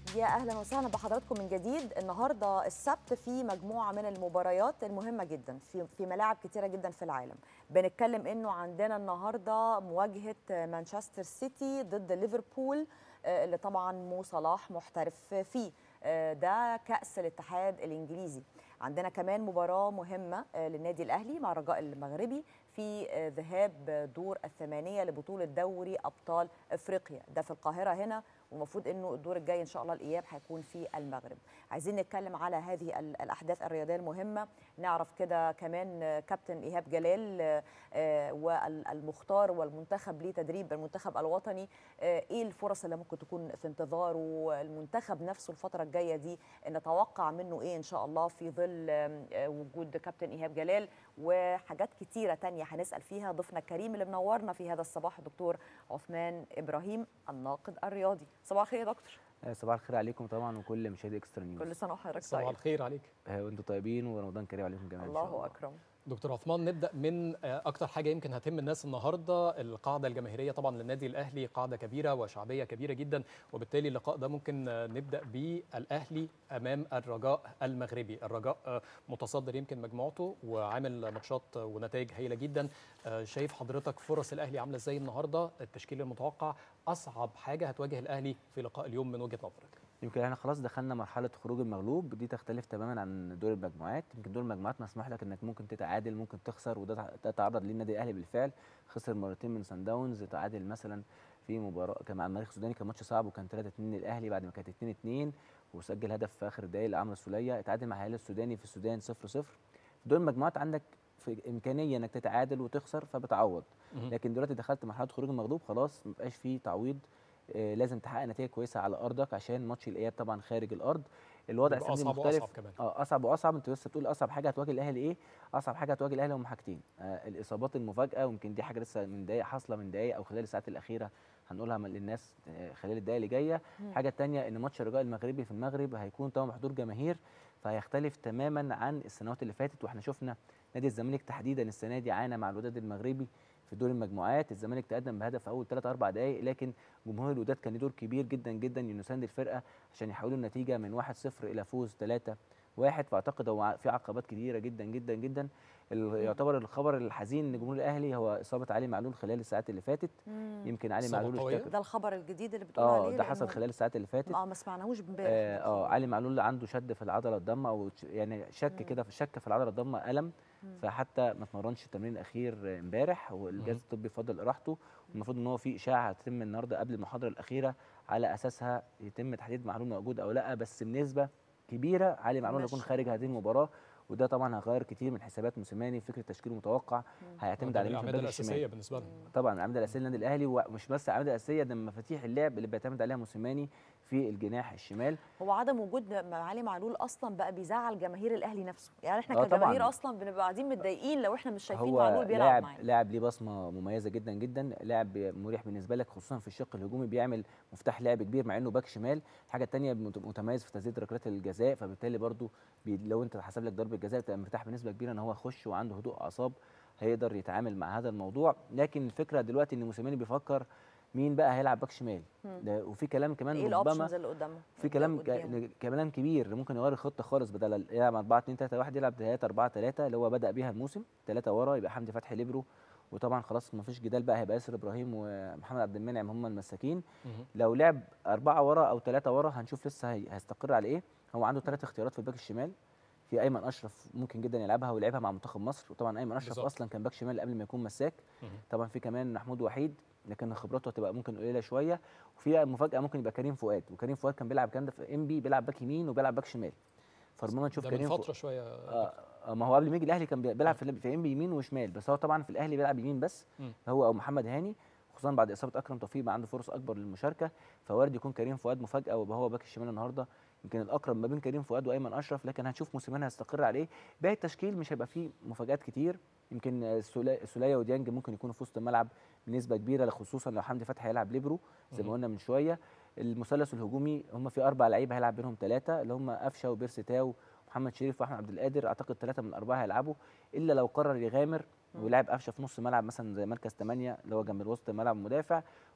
يا اهلا وسهلا بحضراتكم من جديد النهارده السبت في مجموعه من المباريات المهمه جدا في في ملاعب كتيره جدا في العالم بنتكلم انه عندنا النهارده مواجهه مانشستر سيتي ضد ليفربول آه، اللي طبعا مو صلاح محترف فيه آه، ده كاس الاتحاد الانجليزي عندنا كمان مباراه مهمه آه، للنادي الاهلي مع الرجاء المغربي في آه، ذهاب دور الثمانيه لبطوله دوري ابطال افريقيا ده في القاهره هنا والمفروض انه الدور الجاي ان شاء الله الاياب هيكون في المغرب عايزين نتكلم على هذه ال- الاحداث الرياضيه المهمه نعرف كده كمان آه، كابتن ايهاب جلال آه، آه، والمختار والمنتخب لتدريب المنتخب الوطني آه، ايه الفرص اللي ممكن تكون في انتظاره المنتخب نفسه الفتره الجايه دي نتوقع منه ايه ان شاء الله في ظل آه، آه، وجود كابتن ايهاب جلال وحاجات كتيره تانية هنسال فيها ضيفنا الكريم اللي منورنا في هذا الصباح الدكتور عثمان ابراهيم الناقد الرياضي صباح الخير يا دكتور آه، صباح الخير عليكم طبعا وكل مشاهدي اكسترا نيوز كل سنه وحضرتك صباح طيب الخير عليك آه، وانتم طيبين ورمضان كريم عليكم جميعا إن شاء الله اكرم دكتور عثمان نبدا من آه، اكتر حاجه يمكن هتهم الناس النهارده القاعده الجماهيريه طبعا للنادي الاهلي قاعده كبيره وشعبيه كبيره جدا وبالتالي اللقاء ده ممكن آه، نبدا بالاهلي امام الرجاء المغربي الرجاء آه، متصدر يمكن مجموعته وعامل ماتشات ونتائج هايله جدا آه، شايف حضرتك فرص الاهلي عامله ازاي النهارده التشكيل المتوقع اصعب حاجه هتواجه الاهلي في لقاء اليوم من وجهه نظرك يمكن احنا خلاص دخلنا مرحله خروج المغلوب دي تختلف تماما عن دور المجموعات يمكن دور المجموعات مسموح لك انك ممكن تتعادل ممكن تخسر وده تع- ده تعرض ليه النادي الاهلي بالفعل خسر مرتين من سان داونز تعادل مثلا في مباراه كان مع المريخ السوداني كان ماتش صعب وكان 3 2 للاهلي بعد ما كانت 2 2 وسجل هدف في اخر الدقايق لعمرو السوليه اتعادل مع الهلال السوداني في السودان 0 0 دور المجموعات عندك في امكانيه انك تتعادل وتخسر فبتعوض مهم. لكن دلوقتي دخلت مرحله خروج المغلوب خلاص ما بقاش فيه تعويض آه، لازم تحقق نتيجه كويسه على ارضك عشان ماتش الاياب طبعا خارج الارض الوضع يبقى السنه دي اصعب مختلف واصعب كمان اه اصعب واصعب انت لسه بتقول اصعب حاجه هتواجه الاهلي ايه اصعب حاجه هتواجه الاهلي هم حاجتين آه الاصابات المفاجاه ويمكن دي حاجه لسه من دقايق حاصله من دقايق او خلال الساعات الاخيره هنقولها من- للناس آه، خلال الدقايق اللي جايه مم. الحاجه الثانيه ان ماتش الرجاء المغربي في المغرب هيكون طبعا بحضور جماهير فهيختلف تماما عن السنوات اللي فاتت واحنا شفنا نادي الزمالك تحديدا السنه دي عانى مع الوداد المغربي في دور المجموعات الزمالك تقدم بهدف في اول 3 4 دقائق لكن جمهور الوداد كان له دور كبير جدا جدا انه يساند الفرقه عشان يحولوا النتيجه من 1-0 الى فوز 3 واحد فاعتقد هو في عقبات كتيره جدا جدا جدا ال- يعتبر الخبر الحزين لجمهور الاهلي هو اصابه علي معلول خلال الساعات اللي فاتت مم. يمكن علي إصابة معلول قوية؟ اشتكى ده الخبر الجديد اللي بتقول اه عليه ده حصل لأنه- خلال الساعات اللي فاتت اه ما سمعناهوش امبارح اه آه، علي معلول عنده شد في العضله الضمه او تش- يعني شك مم. كده في شك في العضله الضمه الم مم. فحتى ما اتمرنش التمرين الاخير آه، امبارح والجهاز مم. الطبي فضل اراحته والمفروض ان هو في اشاعه هتتم النهارده قبل المحاضره الاخيره على اساسها يتم تحديد معلول موجود او لا بس بنسبه كبيره علي معلول مش- هيكون خارج هذه المباراه وده طبعا هيغير كتير من حسابات موسيماني فكره تشكيل متوقع هيعتمد ده على من مين في الاعمده الباك الاساسيه الشمال بالنسبه لهم طبعا العمده الاساسيه للنادي الاهلي ومش بس العمده الاساسيه ده من مفاتيح اللعب اللي بيعتمد عليها موسيماني في الجناح الشمال هو عدم وجود م- علي معلول اصلا بقى بيزعل جماهير الاهلي نفسه يعني احنا آه كجماهير طبعاً. اصلا بنبقى قاعدين متضايقين لو احنا مش شايفين هو معلول بيلعب لاعب معانا لاعب ليه بصمه مميزه جدا جدا لاعب مريح بالنسبه لك خصوصا في الشق الهجومي بيعمل مفتاح لعب كبير مع انه باك شمال الحاجه الثانيه متميز في تسديد ركلات الجزاء فبالتالي برضو بي لو انت حسب لك ضربه جزاء تبقى مرتاح بنسبه كبيره ان هو يخش وعنده هدوء اعصاب هيقدر يتعامل مع هذا الموضوع لكن الفكره دلوقتي ان موسيماني بيفكر مين بقى هيلعب باك شمال مم. ده وفي كلام كمان ايه ربما الاوبشنز اللي قدامه في كلام اللي قدامه؟ ك- كلام كبير ممكن يغير الخطه خالص بدل يلعب 4 2 3 1 يلعب 3 4 3 اللي هو بدا بيها الموسم 3 ورا يبقى حمدي فتحي ليبرو وطبعا خلاص ما فيش جدال بقى هيبقى ياسر ابراهيم ومحمد عبد المنعم هم المساكين مهم. لو لعب أربعة ورا أو ثلاثة ورا هنشوف لسه هي- هيستقر على إيه هو عنده ثلاث اختيارات في الباك الشمال في أيمن أشرف ممكن جدا يلعبها ويلعبها مع منتخب مصر وطبعا أيمن أشرف بالظبط. أصلا كان باك شمال قبل ما يكون مساك مهم. طبعا في كمان محمود وحيد لكن خبراته هتبقى ممكن قليله شويه وفي مفاجاه ممكن يبقى كريم فؤاد وكريم فؤاد كان بيلعب الكلام ده في ام بي بيلعب باك يمين وبيلعب باك شمال فربما نشوف ده من كريم فتره فؤاد شويه آه آه، ما هو قبل ما يجي الاهلي كان بي- بيلعب في في ام بي يمين وشمال بس هو طبعا في الاهلي بيلعب يمين بس مم. هو او محمد هاني خصوصا بعد اصابه اكرم توفيق بقى عنده فرص اكبر للمشاركه فوارد يكون كريم فؤاد مفاجاه ويبقى هو باك الشمال النهارده يمكن الاقرب ما بين كريم فؤاد وايمن اشرف لكن هنشوف موسيماني هيستقر على ايه باقي التشكيل مش هيبقى فيه مفاجات كتير يمكن آه، سولا- سوليه وديانج ممكن يكونوا في وسط الملعب بنسبه كبيره خصوصا لو حمدي فتحي هيلعب ليبرو زي ما مهم. قلنا من شويه المثلث الهجومي هم في اربع لعيبه هيلعب بينهم ثلاثه اللي هم قفشه وبيرسي تاو ومحمد شريف واحمد عبد القادر اعتقد ثلاثه من الاربعه هيلعبوا الا لو قرر يغامر مم. ويلعب قفشه في نص ملعب مثلا زي مركز 8 اللي هو جنب الوسط الملعب المدافع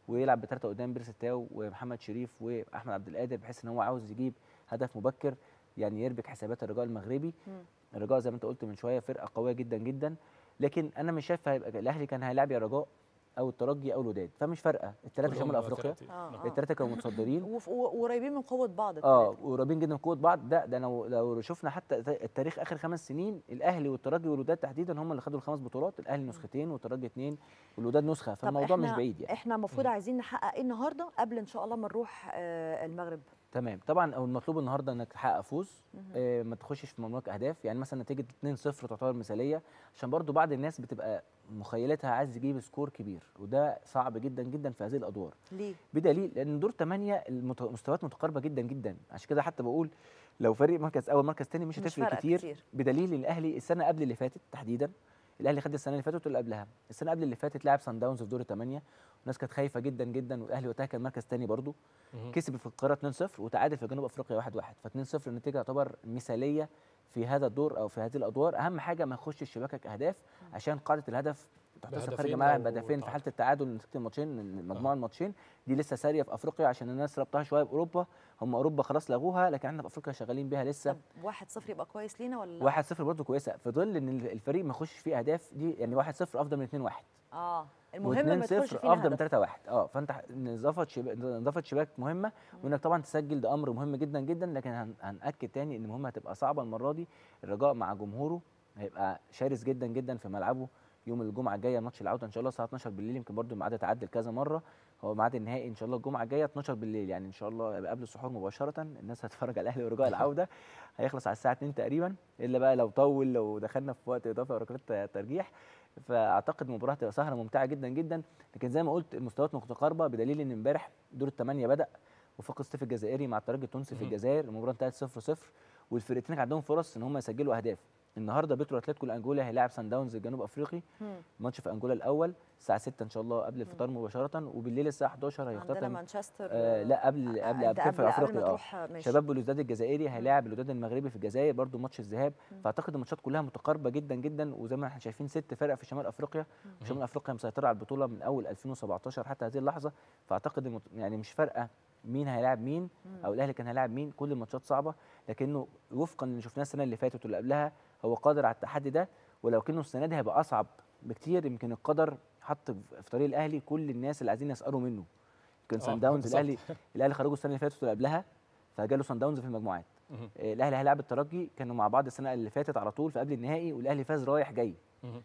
ويلعب بثلاثه قدام بيرس تاو ومحمد شريف واحمد عبد القادر بحيث ان هو عاوز يجيب هدف مبكر يعني يربك حسابات الرجاء المغربي مم. الرجاء زي ما انت قلت من شويه فرقه قويه جدا جدا لكن انا مش شايف هيبقى الاهلي كان هيلاعب يا رجاء او الترجي او الوداد فمش فارقه الثلاثه كلهم شمال افريقيا ثلاثي. آه، نعم. آه. الثلاثه كانوا متصدرين وف- وقريبين من قوه بعض اه التلاتة. وقريبين جدا من قوه بعض ده ده لو لو شفنا حتى التاريخ اخر خمس سنين الاهلي والترجي والوداد تحديدا هم اللي خدوا الخمس بطولات الاهلي نسختين والترجي اثنين والوداد نسخه طب فالموضوع مش إحنا- بعيد يعني احنا المفروض عايزين نحقق ايه النهارده قبل ان شاء الله ما نروح آه، المغرب تمام طبعا او المطلوب النهارده انك تحقق فوز مهم. آه ما تخشش في مملوك اهداف يعني مثلا نتيجه 2-0 تعتبر مثاليه عشان برضو بعض الناس بتبقى مخيلتها عايز يجيب سكور كبير وده صعب جدا جدا في هذه الادوار ليه بدليل لان دور 8 المستويات متقاربه جدا جدا عشان كده حتى بقول لو فريق مركز اول مركز ثاني مش مش هتفرق فارقة كتير, كتير. بدليل ان الاهلي السنه قبل اللي فاتت تحديدا الاهلي خد السنه اللي فاتت واللي قبلها السنه قبل اللي فاتت لعب سان داونز في دور الثمانيه والناس كانت خايفه جدا جدا والاهلي وقتها كان مركز ثاني برضه مهم. كسب في القاهره 2-0 وتعادل في جنوب افريقيا 1-1 ف2-0 النتيجه تعتبر مثاليه في هذا الدور او في هذه الادوار اهم حاجه ما يخشش شباكك اهداف عشان قاعده الهدف تحتسب خارج بهدفين الملعب أو بهدفين في تعادل. حاله التعادل نتيجه الماتشين مجموع الماتشين دي لسه ساريه في افريقيا عشان الناس ربطها شويه باوروبا هم اوروبا خلاص لغوها لكن احنا في افريقيا شغالين بيها لسه طب 1-0 يبقى كويس لينا ولا لا؟ 1 0 برضه كويسه في ظل ان الفريق ما يخشش فيه اهداف دي يعني 1 0 افضل من 2 1 اه المهم ما و2 يدخلش 0 فينا افضل من هدف 3 1 اه فانت نظافه شباك نظافه شباك مهمه وانك طبعا تسجل ده امر مهم جدا جدا لكن هن- هنأكد تاني ان المهمه هتبقى صعبه المره دي الرجاء مع جمهوره هيبقى شرس جدا جدا في ملعبه يوم الجمعه الجايه ماتش العوده ان شاء الله الساعه 12 بالليل يمكن برضو الميعاد اتعدل كذا مره هو ميعاد النهائي ان شاء الله الجمعه الجايه 12 بالليل يعني ان شاء الله يبقى قبل السحور مباشره الناس هتتفرج على الاهلي ورجاء العوده هيخلص على الساعه 2 تقريبا الا بقى لو طول لو دخلنا في وقت اضافي او ركلات ترجيح فاعتقد المباراه هتبقى سهره ممتعه جدا جدا لكن زي ما قلت المستويات متقاربه بدليل ان امبارح دور الثمانيه بدا وفاق الصيف الجزائري مع الترجي التونسي في مهم. الجزائر المباراه انتهت 0 0 والفرقتين كان عندهم فرص ان هم يسجلوا اهداف النهارده بيترو اتلتيكو الانجولي هيلاعب سان داونز الجنوب افريقي مم. ماتش في انجولا الاول الساعه 6 ان شاء الله قبل الفطار مباشره وبالليل الساعه 11 عندنا هيختتم مانشستر آه لا قبل آه، قبل أنت قبل في قبل افريقيا ما اه تروح ماشي شباب الوداد الجزائري هيلاعب الوداد المغربي في الجزائر برضو ماتش الذهاب مم. فاعتقد الماتشات كلها متقاربه جدا جدا وزي ما احنا شايفين ست فرق في شمال افريقيا وشمال افريقيا مسيطره على البطوله من اول 2017 حتى هذه اللحظه فاعتقد المت... يعني مش فارقه مين هيلاعب مين مم. او الاهلي كان هيلاعب مين كل الماتشات صعبه لكنه وفقا اللي شفناه السنه اللي فاتت واللي قبلها هو قادر على التحدي ده ولو كانه السنه دي هيبقى اصعب بكتير يمكن القدر حط في طريق الاهلي كل الناس اللي عايزين يسألوا منه يمكن آه، سان داونز بالظبط. الاهلي الاهلي خرجوا السنه اللي فاتت واللي قبلها فجاله سان داونز في المجموعات مهم. آه، الاهلي هيلاعب الترجي كانوا مع بعض السنه اللي فاتت على طول في قبل النهائي والاهلي فاز رايح جاي مهم.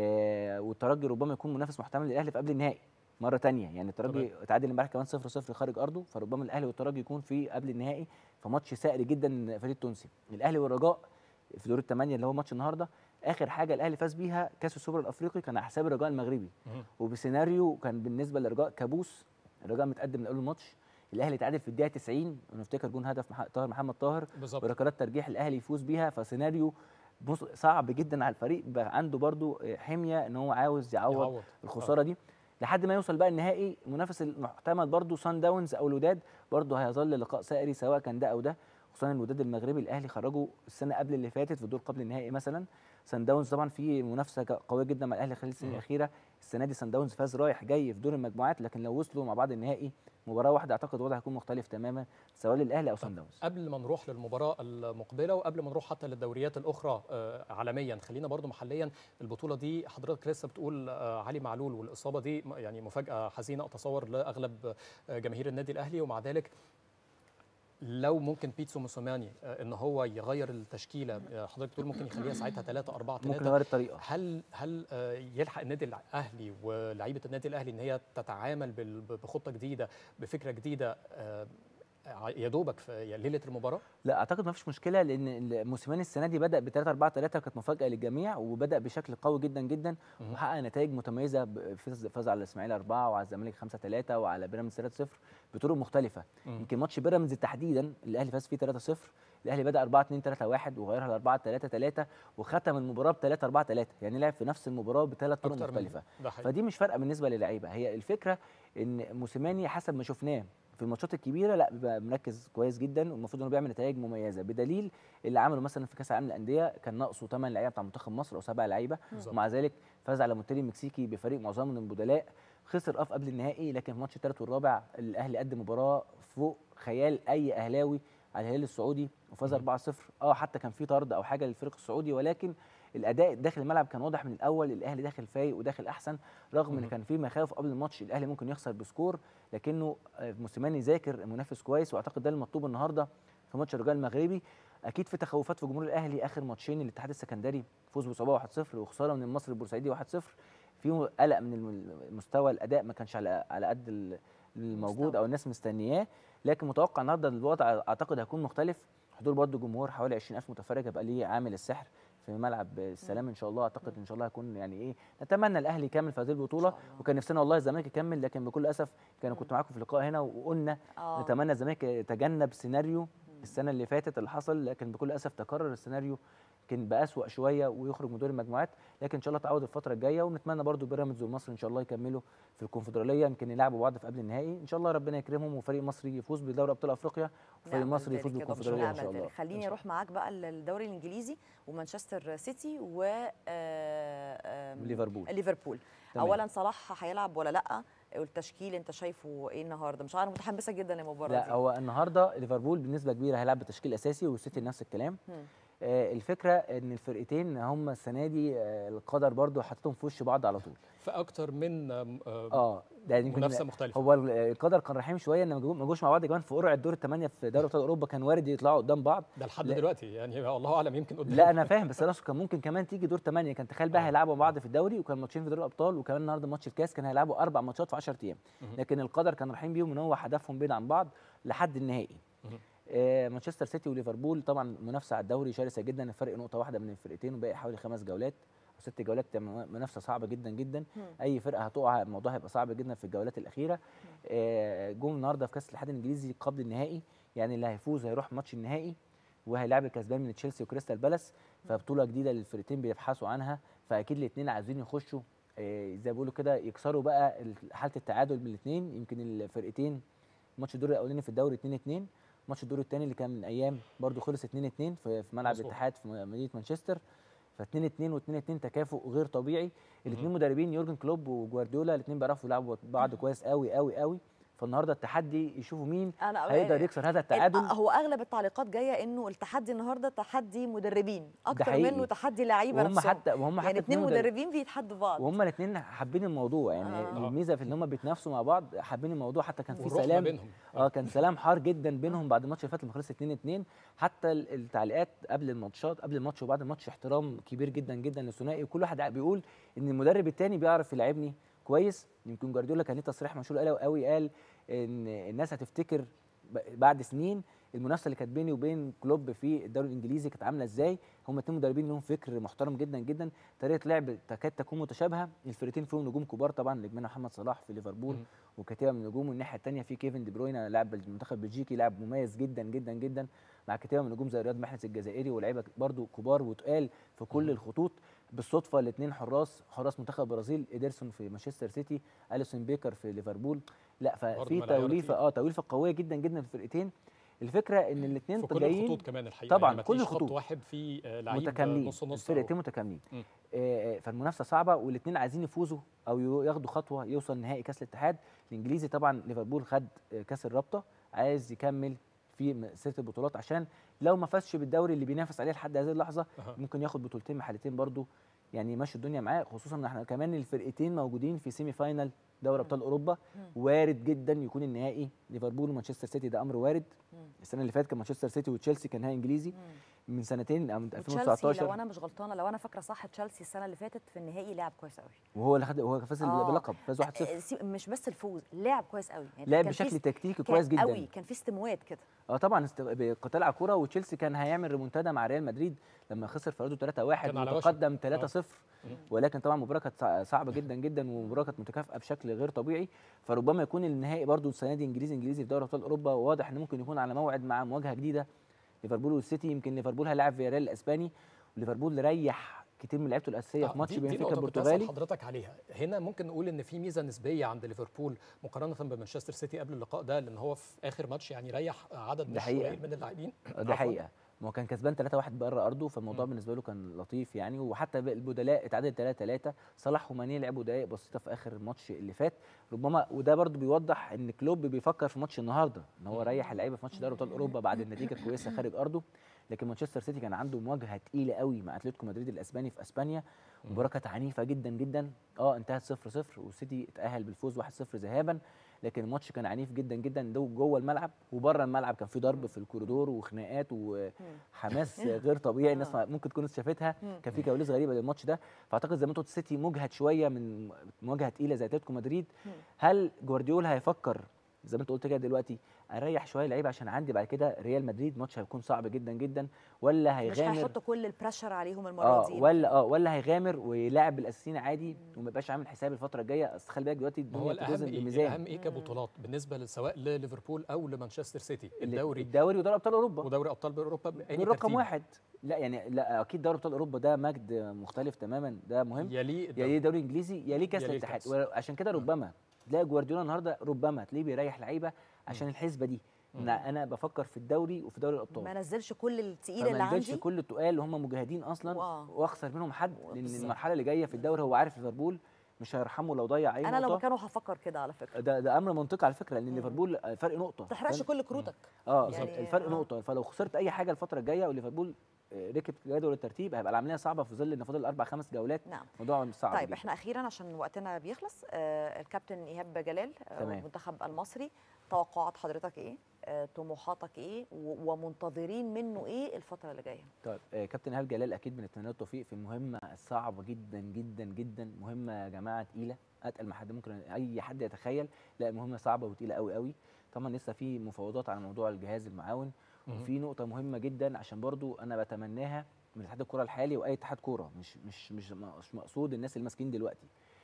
آه، والترجي ربما يكون منافس محتمل للاهلي في قبل النهائي مره تانية يعني الترجي اتعادل امبارح كمان 0 0 خارج ارضه فربما الاهلي والترجي يكون في قبل النهائي فماتش سائر جدا الفريق التونسي الاهلي والرجاء في دور الثمانيه اللي هو ماتش النهارده اخر حاجه الاهلي فاز بيها كاس السوبر الافريقي كان على حساب الرجاء المغربي مهم. وبسيناريو كان بالنسبه للرجاء كابوس الرجاء متقدم من اول الماتش الاهلي اتعادل في الدقيقه 90 ونفتكر جون هدف مح- طاهر محمد طاهر بالظبط وركلات ترجيح الاهلي يفوز بيها فسيناريو بص- صعب جدا على الفريق بقى عنده برضو حميه ان هو عاوز يعوض يعوض. الخساره دي لحد ما يوصل بقى النهائي المنافس المحتمل برضو سان داونز او الوداد برضو هيظل لقاء سائري سواء كان ده او ده خصوصا الوداد المغربي الاهلي خرجوا السنه قبل اللي فاتت في الدور قبل النهائي مثلا سان داونز طبعا في منافسه ك- قويه جدا مع الاهلي خلال السنين مم. الاخيره السنه دي سان داونز فاز رايح جاي في دور المجموعات لكن لو وصلوا مع بعض النهائي مباراه واحده اعتقد الوضع هيكون مختلف تماما سواء للاهلي او سان داونز قبل ما نروح للمباراة المقبلة وقبل ما نروح حتى للدوريات الأخرى آه، عالميا خلينا برضو محليا البطولة دي حضرتك لسه بتقول آه، علي معلول والإصابة دي م- يعني مفاجأة حزينة أتصور لأغلب آه، جماهير النادي الأهلي ومع ذلك لو ممكن بيتسو موسوماني آه، ان هو يغير التشكيله آه، حضرتك بتقول ممكن يخليها ساعتها 3 4 ممكن 3 يغير الطريقه هل هل آه، يلحق النادي الاهلي ولاعيبه النادي الاهلي ان هي تتعامل بال- بخطه جديده بفكره جديده آه، يا دوبك في ليله المباراه لا اعتقد ما فيش مشكله لان موسيماني السنه دي بدا ب 3 4 3 كانت مفاجاه للجميع وبدا بشكل قوي جدا جدا مهم. وحقق نتائج متميزه ب- فاز فاز على الاسماعيلي 4 وعلى الزمالك 5 3 وعلى بيراميدز 3 0 بطرق مختلفه مم. يمكن ماتش بيراميدز تحديدا الاهلي فاز فيه 3 0 الاهلي بدا 4 2 3 1 وغيرها ل 4 3 3 وختم المباراه ب 3 4 3 يعني لعب في نفس المباراه بثلاث طرق أكتر من- مختلفه ده حقيقي. فدي مش فارقه بالنسبه للعيبه هي الفكره ان موسيماني حسب ما شفناه في الماتشات الكبيره لا بيبقى مركز كويس جدا والمفروض انه بيعمل نتائج مميزه بدليل اللي عمله مثلا في كاس العالم للانديه كان ناقصه 8 لعيبه بتاع منتخب مصر او 7 لعيبه بالظبط. ومع ذلك فاز على مونتري المكسيكي بفريق معظمه من البدلاء خسر اه في قبل النهائي لكن في ماتش الثالث والرابع الاهلي قدم مباراه فوق خيال اي اهلاوي على الهلال السعودي وفاز 4-0 اه حتى كان في طرد او حاجه للفريق السعودي ولكن الاداء داخل الملعب كان واضح من الاول الاهلي داخل فايق وداخل احسن رغم ان مهم. كان في مخاوف قبل الماتش الاهلي ممكن يخسر بسكور لكنه آه، موسيماني ذاكر منافس كويس واعتقد ده المطلوب النهارده في ماتش الرجال المغربي اكيد في تخوفات في جمهور الاهلي اخر ماتشين الاتحاد السكندري فوز بصعوبه 1-0 وخساره من المصري البورسعيدي 1-0 في قلق من الم- مستوى الاداء ما كانش على على قد ال- الموجود المستوى. او الناس مستنياه لكن متوقع النهارده الوضع اعتقد هيكون مختلف حضور برضه جمهور حوالي 20000 متفرج هيبقى ليه عامل السحر في ملعب السلام ان شاء الله اعتقد ان شاء الله هيكون يعني ايه نتمنى الاهلي يكمل في هذه البطوله إن شاء الله. وكان نفسنا والله الزمالك يكمل لكن بكل اسف كان كنت معاكم في لقاء هنا وقلنا آه. نتمنى الزمالك يتجنب سيناريو السنه اللي فاتت اللي حصل لكن بكل اسف تكرر السيناريو كان بأسوأ شويه ويخرج من دور المجموعات لكن ان شاء الله تعود الفتره الجايه ونتمنى برضو بيراميدز والمصري ان شاء الله يكملوا في الكونفدراليه يمكن يلعبوا بعض في قبل النهائي ان شاء الله ربنا يكرمهم وفريق مصري يفوز بدوري ابطال افريقيا وفريق نأمل مصري يفوز ذلك يا دكتور، بالكونفدراليه ان شاء نأمل الله ذلك. خليني اروح معاك بقى للدوري الانجليزي ومانشستر سيتي و آه، آم، ليفربول. ليفربول تمام. اولا صلاح هيلعب ولا لا والتشكيل انت شايفه ايه النهارده مش عارفه متحمسه جدا للمباراه لا دي هو النهارده ليفربول بنسبه كبيره هيلعب بتشكيل اساسي والسيتي نفس الكلام مم. آه الفكره ان الفرقتين هم السنه دي آه القدر برضو حاططهم في وش بعض على طول في اكتر من آم، آه، اه ده يمكن منافسه مختلفه هو ال- القدر كان رحيم شويه ان ما جو- ما جوش مع بعض كمان في قرعه دور الثمانيه في دوري ابطال اوروبا كان وارد يطلعوا قدام بعض ده لحد لا. دلوقتي يعني الله اعلم يمكن قدام لا انا فاهم بس انا أقصد كان ممكن كمان تيجي دور ثمانيه كان تخيل بقى آه. هيلعبوا مع بعض في الدوري وكان ماتشين في دوري الابطال وكمان النهارده ماتش الكاس كان هيلعبوا اربع ماتشات في 10 ايام مهم. لكن القدر كان رحيم بيهم ان هو هدفهم بعيد عن بعض لحد النهائي مهم. آه مانشستر سيتي وليفربول طبعا منافسه على الدوري شرسه جدا الفرق نقطه واحده من الفرقتين وباقي حوالي خمس جولات او ست جولات تم- منافسه صعبه جدا جدا مم. اي فرقه هتقع الموضوع هيبقى صعب جدا في الجولات الاخيره آه جم النهارده في كاس الاتحاد الانجليزي قبل النهائي يعني اللي هيفوز هيروح ماتش النهائي وهيلاعب الكسبان من تشيلسي وكريستال بالاس فبطوله جديده للفرقتين بيبحثوا عنها فاكيد الاثنين عايزين يخشوا آه، زي ما بيقولوا كده يكسروا بقى ال- حاله التعادل من الاثنين يمكن الفرقتين ماتش الدور الاولاني في الدوري 2 2 ماتش الدور الثاني اللي كان من ايام برضو خلص 2 2 في في ملعب مظبوط. الاتحاد في م- مدينه مانشستر ف 2 2 و2 2 تكافؤ غير طبيعي الاثنين مدربين يورجن كلوب وجوارديولا الاثنين بيعرفوا يلعبوا بعض كويس قوي قوي قوي فالنهارده التحدي يشوفوا مين انا هيقدر يكسر هذا التعادل هو اغلب التعليقات جايه انه التحدي النهارده تحدي مدربين اكتر حقيقي. منه تحدي لعيبه وهم نفسهم حتى وهم حتى يعني اتنين مدرب- مدربين بيتحدوا بعض وهم الاثنين حابين الموضوع يعني آه. آه. الميزه في ان هم بيتنافسوا مع بعض حابين الموضوع حتى كان في والروح ما سلام بينهم اه كان سلام حار جدا بينهم بعد الماتش اللي فات لما خلص 2 2 حتى ال- التعليقات قبل الماتشات قبل الماتش وبعد الماتش احترام كبير جدا جدا للثنائي وكل واحد بيقول ان المدرب الثاني بيعرف يلعبني كويس يمكن جوارديولا كان ليه تصريح مشهور قوي قوي قال ان الناس هتفتكر ب- بعد سنين المنافسه اللي كانت بيني وبين كلوب في الدوري الانجليزي كانت عامله ازاي هم اتنين مدربين لهم فكر محترم جدا جدا طريقه لعب تكاد تكون متشابهه الفرقتين فيهم نجوم كبار طبعا نجمنا محمد صلاح في ليفربول مم. وكتيبه من النجوم والناحيه الثانيه في كيفن دي بروينا لاعب المنتخب البلجيكي لاعب مميز جدا جدا جدا مع كتيبه من النجوم زي رياض محرز الجزائري ولاعيبه برضو كبار وتقال في كل مم. الخطوط بالصدفه الاثنين حراس حراس منتخب البرازيل ادرسون في مانشستر سيتي اليسون بيكر في ليفربول لا برضو ففي ملاعيبة توليفه كتير. اه توليفه قويه جدا جدا في الفرقتين الفكره ان الاثنين في كل جايين الخطوط كمان الحقيقه طبعاً، يعني ما كل تلاقيش خط الخطوط. واحد فيه آه، لعيب متكاملين نص نص الفرقتين أو- متكاملين مم. آه، آه، فالمنافسه صعبه والاثنين عايزين يفوزوا او يو- ياخدوا خطوه يوصل نهائي كاس الاتحاد الانجليزي طبعا ليفربول خد آه، كاس الرابطه عايز يكمل في م- سلسله البطولات عشان لو ما فازش بالدوري اللي بينافس عليه لحد هذه اللحظه أها. ممكن ياخد بطولتين محلتين برضو يعني يمشي الدنيا معاه خصوصا ان احنا كمان الفرقتين موجودين في سيمي فاينال دوري ابطال اوروبا وارد جدا يكون النهائي ليفربول ومانشستر سيتي ده امر وارد مم. السنه اللي فاتت كان مانشستر سيتي وتشيلسي كان نهائي انجليزي مم. من سنتين او من وتشيلسي 2019 لو انا مش غلطانه لو انا فاكره صح تشيلسي السنه اللي فاتت في النهائي لعب كويس قوي وهو اللي خد هو فاز آه. باللقب فاز 1-0 آه، سي- مش بس الفوز لعب كويس قوي يعني لعب كان في بشكل است- تكتيكي كان كويس جدا قوي كان في استموات كده اه طبعا است- بقتال على الكوره وتشيلسي كان هيعمل ريمونتادا مع ريال مدريد لما خسر في 3-1 كان على وشك. وتقدم 3-0 مم. ولكن طبعا المباراه كانت صع- صعبه جدا جدا ومباراه كانت متكافئه بشكل غير طبيعي فربما يكون النهائي برضو السنه دي انجليزي انجليزي في دوري ابطال اوروبا وواضح ان ممكن يكون على موعد مع مواجهه جديده ليفربول والسيتي يمكن ليفربول هيلاعب فياريال الاسباني وليفربول ريح كتير من لعيبته الاساسيه آه، في ماتش دي- دي بنفيكا نقطة كنت هسأل البرتغالي حضرتك عليها هنا ممكن نقول ان في ميزه نسبيه عند ليفربول مقارنه بمانشستر سيتي قبل اللقاء ده لان هو في اخر ماتش يعني ريح عدد ده مش حقيقة. قليل من اللاعبين آه، ده عفواً. حقيقه ما هو كان كسبان 3-1 بره ارضه فالموضوع مم. بالنسبه له كان لطيف يعني وحتى البدلاء اتعادل 3-3 صلاح وماني لعبوا دقائق بسيطه في اخر الماتش اللي فات ربما وده برضو بيوضح ان كلوب بيفكر في ماتش النهارده ان هو مم. ريح اللعيبه في ماتش دوري ابطال اوروبا بعد النتيجه الكويسه خارج ارضه لكن مانشستر سيتي كان عنده مواجهه تقيله قوي مع اتلتيكو مدريد الاسباني في اسبانيا مم. مباراه كانت عنيفه جدا جدا اه انتهت 0 0 والسيتي اتاهل بالفوز 1 0 ذهابا لكن الماتش كان عنيف جدا جدا ده جوه الملعب وبره الملعب كان في ضرب في الكوريدور وخناقات وحماس غير طبيعي الناس آه. ممكن تكون لسه شافتها مم. كان في كواليس غريبه للماتش ده فاعتقد زي ما انتوا قلت السيتي مجهد شويه من مواجهه تقيله زي اتلتيكو مدريد مم. هل جوارديولا هيفكر زي ما انت قلت كده دلوقتي اريح شويه لعيبه عشان عندي بعد كده ريال مدريد ماتش هيكون صعب جدا جدا ولا مش هيغامر هيحط كل البريشر عليهم المره اه دي ولا اه ولا هيغامر ويلاعب بالاساسيين عادي وما يبقاش عامل حساب الفتره الجايه اصل خلي بالك دلوقتي ما هو الدنيا الاهم بتوزن ايه بميزان الاهم ايه كبطولات بالنسبه سواء لليفربول او لمانشستر سيتي الدوري الدوري ودوري ابطال اوروبا ودوري ابطال اوروبا بأي دول رقم ترتيب؟ واحد لا يعني لا اكيد دوري ابطال اوروبا ده مجد مختلف تماما ده مهم يليه الدوري. يليه دوري انجليزي يليه كاس يليه الاتحاد الكاس. وعشان كده ربما تلاقي جوارديولا النهارده ربما تلاقيه بيريح لعيبه عشان الحسبه دي ان مم. انا بفكر في الدوري وفي دوري الابطال ما نزلش كل التقيل فما اللي ينزلش عندي كل التقال اللي هم مجاهدين اصلا وآه. واخسر منهم حد لان بالظبط. المرحله اللي جايه في الدوري هو عارف ليفربول مش هيرحمه لو ضيع اي انا لو نقطه مكانه هفكر كده على فكره ده ده امر منطقي على فكره لان مم. ليفربول فرق نقطه ما تحرقش فاهم؟ كل كروتك اه يعني الفرق آه. نقطه فلو خسرت اي حاجه الفتره الجايه وليفربول آه، ركب جدول الترتيب هيبقى العمليه صعبه في ظل ان فاضل اربع خمس جولات نعم موضوع صعب طيب جداً. احنا اخيرا عشان وقتنا بيخلص آه الكابتن ايهاب جلال آه تمام. المنتخب المصري توقعات حضرتك ايه آه طموحاتك ايه و- ومنتظرين منه ايه الفتره اللي جايه طيب آه، كابتن ايهاب جلال اكيد بنتمنى له التوفيق في المهمه الصعبه جدا جدا جدا مهمه يا جماعه تقيله اتقل ما حد ممكن اي حد يتخيل لا مهمه صعبه وتقيله قوي قوي طبعا لسه في مفاوضات على موضوع الجهاز المعاون مهم. وفي نقطه مهمه جدا عشان برضو انا بتمناها من اتحاد الكره الحالي واي اتحاد كوره مش مش مش مش مقصود الناس الماسكين دلوقتي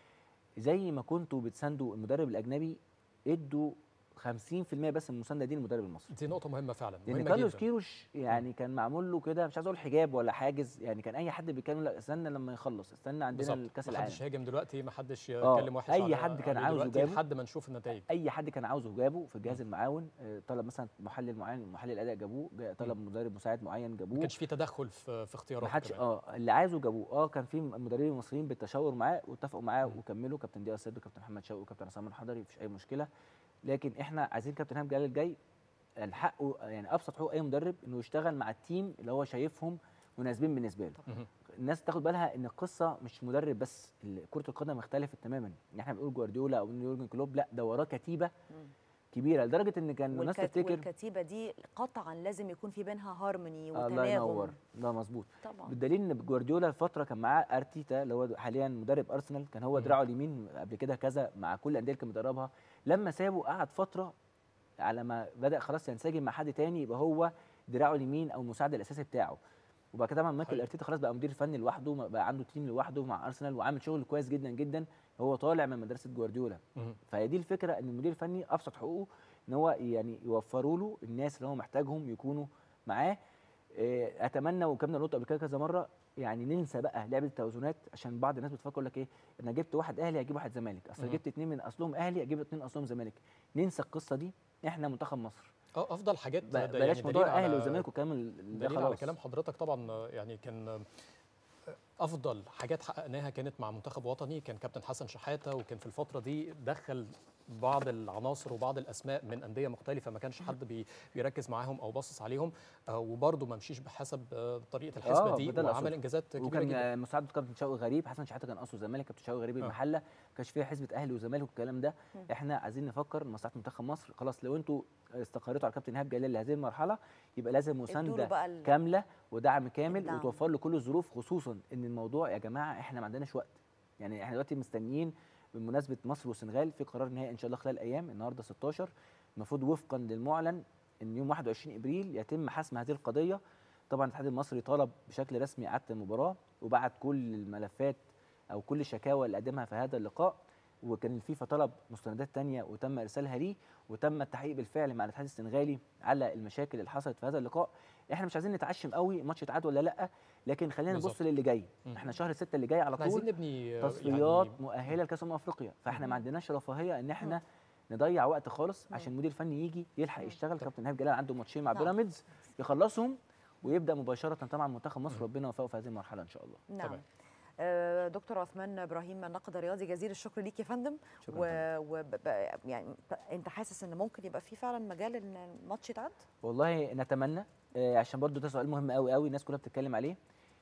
زي ما كنتوا بتساندوا المدرب الاجنبي ادوا 50% بس من المسانده دي للمدرب المصري دي نقطه مهمه فعلا لان مهمه كارلوس جدا كيروش يعني كان معمول له كده مش عايز اقول حجاب ولا حاجز يعني كان اي حد بيتكلم لا استنى لما يخلص استنى عندنا بالظبط الكاس العالم محدش هاجم دلوقتي محدش آه، يتكلم وحش أي على- حد كان عليه عاوزه دلوقتي جابه. لحد ما نشوف النتائج اي حد كان عاوزه جابه في الجهاز المعاون آه، طلب مثلا محلل معين محلل اداء جابوه جا- طلب مدرب مساعد معين ما جابوه كانش في تدخل في في اختياراته ما حدش كمان. اه اللي عايزه جابوه اه كان في مدربين مصريين بالتشاور معاه واتفقوا معاه مم. وكملوا كابتن ضياء السيد وكابتن محمد شوقي وكابتن عصام الحضري مفيش اي مشكله لكن احنا عايزين كابتن هام جلال الجاي الحق يعني ابسط حقوق اي مدرب انه يشتغل مع التيم اللي هو شايفهم مناسبين بالنسبه له مهم. الناس تاخد بالها ان القصه مش مدرب بس ال- كره القدم اختلفت تماما ان احنا بنقول جوارديولا او بنقول يورجن كلوب لا ده وراه كتيبه مم. كبيره لدرجه ان كان الناس والكت... تفتكر والكتيبه دي قطعا لازم يكون في بينها هارموني الله وتناغم ينور ده مظبوط طبعا بالدليل ان جوارديولا فتره كان معاه ارتيتا اللي هو حاليا مدرب ارسنال كان هو مم. دراعه اليمين قبل كده كذا مع كل الانديه اللي كان بيدربها لما سابه قعد فتره على ما بدا خلاص ينسجم مع حد تاني يبقى هو دراعه اليمين او المساعد الاساسي بتاعه وبعد كده طبعا مايكل حقيقي. ارتيتا خلاص بقى مدير فني لوحده بقى عنده تيم لوحده مع ارسنال وعامل شغل كويس جدا جدا هو طالع من مدرسه جوارديولا مهم. فهي دي الفكره ان المدير الفني ابسط حقوقه ان هو يعني يوفروا له الناس اللي هو محتاجهم يكونوا معاه إيه، اتمنى وكنا نقطه قبل كده كذا مره يعني ننسى بقى لعبه التوازنات عشان بعض الناس بتفكر لك ايه انا جبت واحد اهلي هجيب واحد زمالك اصل مم. جبت اتنين من اصلهم اهلي اجيب اتنين اصلهم زمالك ننسى القصه دي احنا منتخب مصر اه افضل حاجات ب- ده بلاش يعني موضوع دليل على- الاهلي والزمالك والكلام ال- ده دليل على خلاص كلام حضرتك طبعا آه، يعني كان آه، افضل حاجات حققناها كانت مع منتخب وطني كان كابتن حسن شحاته وكان في الفتره دي دخل بعض العناصر وبعض الاسماء من انديه مختلفه ما كانش حد بي- بيركز معاهم او باصص عليهم آه، وبرضه ما مشيش بحسب آه، طريقه الحسبه آه، دي ده اللي وعمل أقصده. انجازات كبيره وكان جدا آه، مساعد كابتن شوقي غريب حسن شحاته كان اصله زمالك كابتن شوقي غريب آه. المحله ما كانش فيها حسبه اهلي وزمالك والكلام ده مم. احنا عايزين نفكر مصلحه منتخب مصر خلاص لو انتوا استقريتوا على كابتن ايهاب جلال لهذه المرحله يبقى لازم ادوا له مسانده بقى ال... كامله ودعم كامل الدعم. وتوفر له كل الظروف خصوصا ان الموضوع يا جماعه احنا ما عندناش وقت يعني احنا دلوقتي مستنيين بمناسبه مصر والسنغال في قرار نهائي ان شاء الله خلال ايام النهارده 16 المفروض وفقا للمعلن ان يوم 21 ابريل يتم حسم هذه القضيه طبعا الاتحاد المصري طلب بشكل رسمي اعاده المباراه وبعت كل الملفات او كل الشكاوى اللي قدمها في هذا اللقاء وكان الفيفا طلب مستندات تانية وتم ارسالها ليه وتم التحقيق بالفعل مع الاتحاد السنغالي على المشاكل اللي حصلت في هذا اللقاء احنا مش عايزين نتعشم قوي الماتش يتعاد ولا لا لكن خلينا نبص بالظبط. للي جاي مم. احنا شهر ستة اللي جاي على احنا عايزين طول نبني آه، تصفيات يعني مؤهله لكاس امم افريقيا فاحنا مم. ما عندناش رفاهيه ان احنا نضيع وقت خالص مم. عشان المدير الفني يجي يلحق مم. يشتغل طب. كابتن هاب جلال عنده ماتشين مع نعم. بيراميدز يخلصهم ويبدا مباشره طبعا منتخب مصر ربنا يوفقه في هذه المرحله ان شاء الله نعم تمام. آه، دكتور عثمان ابراهيم الناقد الرياضي جزيل الشكر ليك يا فندم شكرا و... و... ب- ب- يعني ب- انت حاسس ان ممكن يبقى في فعلا مجال ان الماتش يتعد؟ والله نتمنى آه، عشان برضو ده سؤال مهم قوي قوي الناس كلها بتتكلم عليه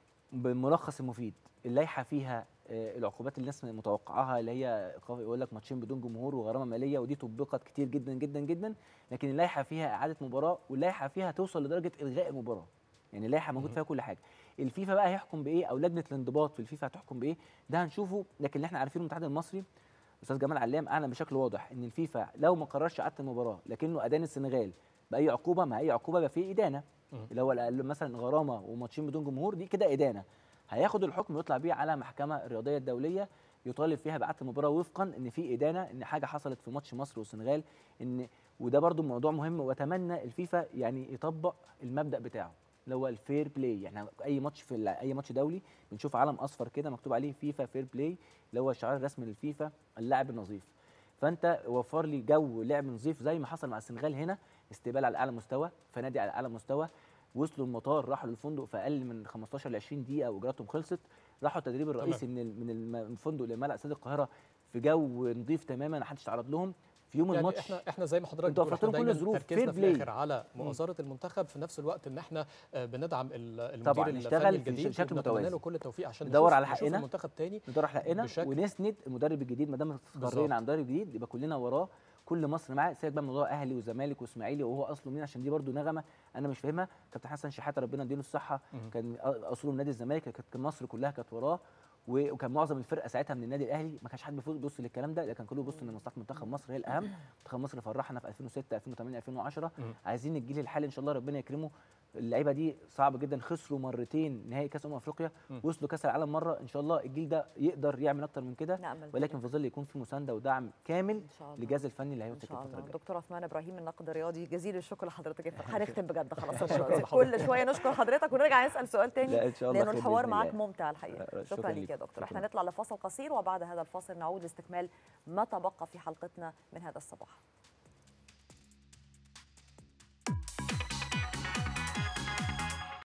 بالملخص المفيد اللائحه فيها آه، العقوبات اللي الناس متوقعاها اللي هي إيقاف- يقول لك ماتشين بدون جمهور وغرامه ماليه ودي طبقت كتير جدا جدا جدا لكن اللائحه فيها اعاده مباراه واللائحه فيها توصل لدرجه الغاء المباراه يعني اللائحه موجود مهم. فيها كل حاجه الفيفا بقى هيحكم بايه او لجنه الانضباط في الفيفا هتحكم بايه ده هنشوفه لكن اللي احنا عارفينه الاتحاد المصري استاذ جمال علام اعلن بشكل واضح ان الفيفا لو ما قررش اعاده المباراه لكنه ادان السنغال باي عقوبه مع اي عقوبه يبقى في ادانه مم. اللي هو الأقل مثلا غرامه وماتشين بدون جمهور دي كده ادانه هياخد الحكم ويطلع بيه على محكمه الرياضيه الدوليه يطالب فيها باعاده المباراه وفقا ان في ادانه ان حاجه حصلت في ماتش مصر والسنغال ان وده برضو موضوع مهم واتمنى الفيفا يعني يطبق المبدا بتاعه اللي هو الفير بلاي يعني اي ماتش في الع- اي ماتش دولي بنشوف علم اصفر كده مكتوب عليه فيفا فير بلاي اللي هو الشعار الرسمي للفيفا اللاعب النظيف فانت وفر لي جو لعب نظيف زي ما حصل مع السنغال هنا استقبال على اعلى مستوى فنادي على اعلى مستوى وصلوا المطار راحوا للفندق في اقل من 15 ل 20 دقيقه واجراتهم خلصت راحوا التدريب الرئيسي من ال- من الم- من الفندق لملعب استاد القاهره في جو نظيف تماما ما حدش تعرض لهم في يوم يعني الماتش احنا احنا زي ما حضرتك انتوا بتقول وفرتوا احنا كل دايما الظروف، تركيزنا fair في play. الاخر على مؤازره المنتخب في نفس الوقت ان احنا آه، بندعم ال- المدير طبعاً، الفني نشتغل في الجديد شكل ونتمنى له متوازي. كل التوفيق عشان ندور نشوف- على نشوف حقنا. المنتخب تاني ندور على حقنا بشكل- ونسند المدرب الجديد ما دام بالظبط. استقرينا على مدرب جديد يبقى كلنا وراه كل مصر معاه سيبك بقى من موضوع اهلي وزمالك واسماعيلي وهو اصله مين عشان دي برضو نغمه انا مش فاهمها كابتن حسن شحاته ربنا يديله الصحه مهم. كان اصوله من نادي الزمالك كانت كان مصر كلها كانت وراه و- وكان معظم الفرقه ساعتها من النادي الاهلي ما كانش حد بيفوز- بيبص للكلام ده لكن كله بيبص ان مصلحه منتخب مصر هي الاهم منتخب مصر فرحنا في 2006 2008 2010 مهم. عايزين الجيل الحالي ان شاء الله ربنا يكرمه اللعيبه دي صعب جدا خسروا مرتين نهائي كاس امم افريقيا مم. وصلوا كاس العالم مره ان شاء الله الجيل ده يقدر يعمل اكتر من كده نامل ولكن في ظل يكون في مسانده ودعم كامل ان شاء الله للجهاز الفني اللي ان هيمسك شاء الفتره الله الجايه دكتور عثمان ابراهيم الناقد الرياضي جزيل الشكر لحضرتك يا فندم. هنختم بجد خلاص شكراً دلوقتي. لحضرتك. كل شويه نشكر حضرتك ونرجع نسال سؤال تاني لا ان شاء الله لانه خير الحوار بإذن معاك الله. ممتع الحقيقه شكراً شكرا ليك ليك. يا دكتور احنا شكراً. نطلع لفاصل قصير وبعد هذا الفاصل نعود لاستكمال ما تبقى في حلقتنا من هذا الصباح